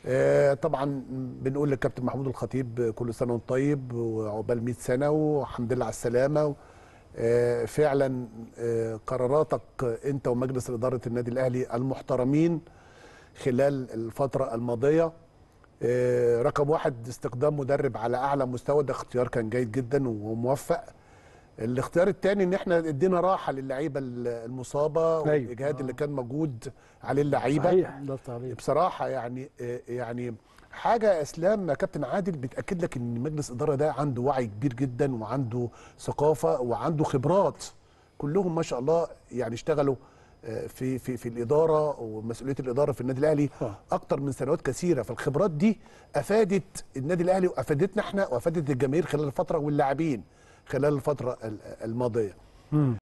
آه، طبعا بنقول للكابتن محمود الخطيب كل سنه وانت طيب وعقبال 100 سنه والحمد لله على السلامه آه، فعلا آه، قراراتك انت ومجلس اداره النادي الاهلي المحترمين خلال الفتره الماضيه آه، رقم واحد استخدام مدرب على اعلى مستوى ده اختيار كان جيد جدا وموفق الاختيار الثاني ان احنا ادينا راحه للعيبه المصابه والاجهاد اللي كان موجود عليه اللعيبه صحيح ده صحيح بصراحه يعني يعني حاجه يا اسلام يا كابتن عادل بتاكد لك ان مجلس الاداره ده عنده وعي كبير جدا وعنده ثقافه وعنده خبرات كلهم ما شاء الله يعني اشتغلوا في في في الاداره ومسؤوليه الاداره في النادي الاهلي اكتر من سنوات كثيره فالخبرات دي افادت النادي الاهلي وافادتنا احنا وافادت الجماهير خلال الفتره واللاعبين خلال الفتره الماضيه